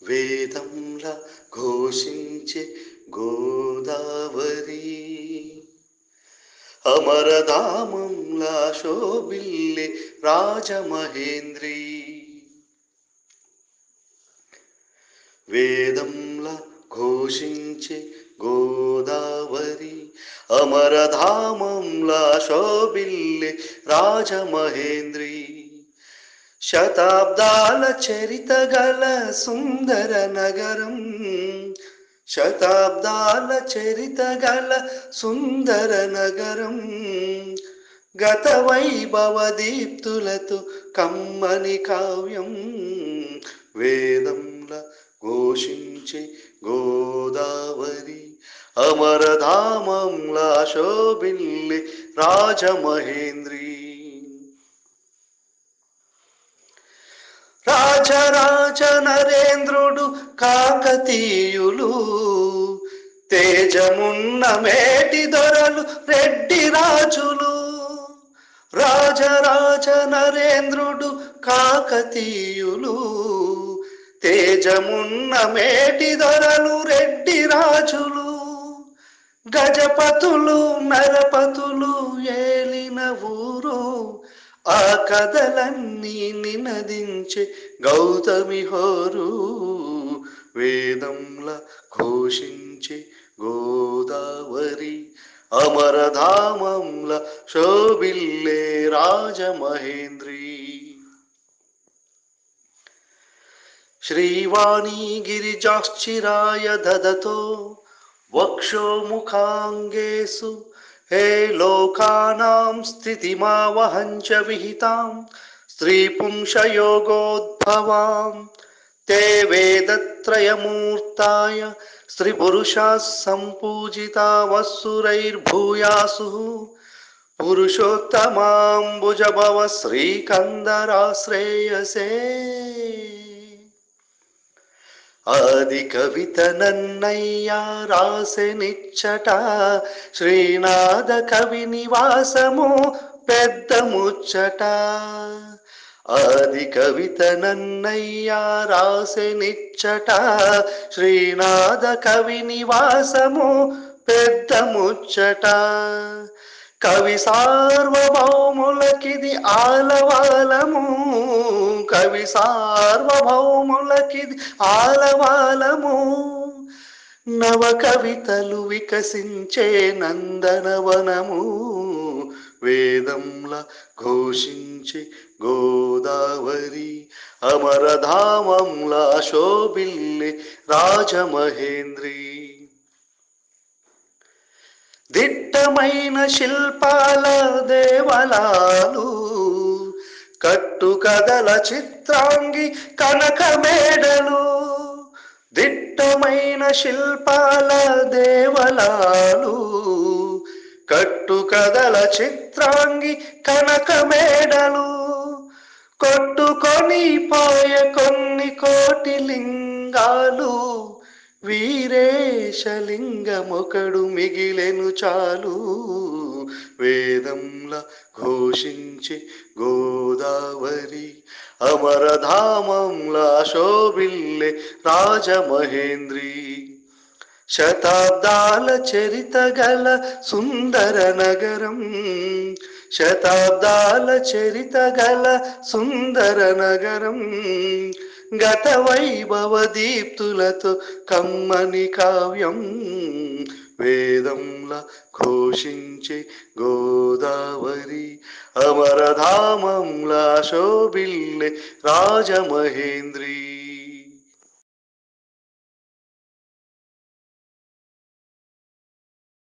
వేదంలా ఘోషించే గోదావరి అమరధామంలా శోభిల్లే రాజమహేంద్రి వేదంలా ఘోషించే గోదావరి అమరధామంలా శోభిల్లే రాజమహేంద్రి శతాబ్దాల చరిత గల సుందర నగరం శతాబ్దాల చరిత గల సుందర నగరం గత వైభవ దీప్తులతో కమ్మని కావ్యం వేదంల ఘోషించే గోదావరి అమరధామంలా శోభిల్లి రాజమహేంద్రి రాజరాజ నరేంద్రుడు కాకతీయులు తేజమున్న మేటి దొరలు రెడ్డి రాజులు రాజరాజ నరేంద్రుడు కాకతీయులు తేజమున్న మేటి దొరలు రెడ్డి రాజులు గజపతులు నరపతులు ఏలిన ఊరు ఆ కథలన్నీ నినదించే గౌతమి హోరు వేదంల ఘోషించే గోదావరి అమరధామంల శోభిల్లే రాజమహేంద్రి శ్రీవాణి గిరిజాశ్చిరాయ దదతో వక్షోముఖాంగేషు హే లోకానాం స్థితిమావహం చ విహితాం స్త్రీపుంషయోగోద్భవాం తే వేదత్రయమూర్తాయ స్త్రీపురుషా సంపూజితావస్సురైర్భూయాసు పురుషోత్తమాంబుజభవ శ్రీకందరాశ్రేయసే ఆది కవిత నన్నయ్య రాసెనిచ్చట శ్రీనాథ కవి నివాసము పెద్ద ముచ్చట ఆది కవిత నన్నయ్య రాసెనిచ్చట శ్రీనాథ కవి నివాసము పెద్ద ముచ్చట కవి సార్వభౌములకిది ఆలవాలము కవి సార్వభౌములకిది ఆలవాలము నవ కవితలు వికసించే నందనవనము వేదంల ఘోషించే గోదావరి అమరధామంలా శోభిల్లే రాజమహేంద్రి దిట్టమైన శిల్పాల దేవలాలు కట్టు కదల చిత్రాంగి కనక మేడలు దిట్టమైన శిల్పాల దేవలాలు కట్టు కదల చిత్రాంగి కనక మేడలు కొట్టుకొని పోయే కొన్ని కోటి లింగాలు వీరేశలింగమొకడు మిగిలెను చాలు వేదంల ఘోషించే గోదావరి అమరధామంలా శోభిల్లే రాజమహేంద్రి శతాబ్దాల చరిత గల సుందర నగరం శతాబ్దాల చరిత గల సుందర నగరం గత వైభవ దీప్తులతో కమ్మని కావ్యం వేదంల ఘోషించే గోదావరి అమరధామంలా శోభిల్లే రాజమహేంద్రి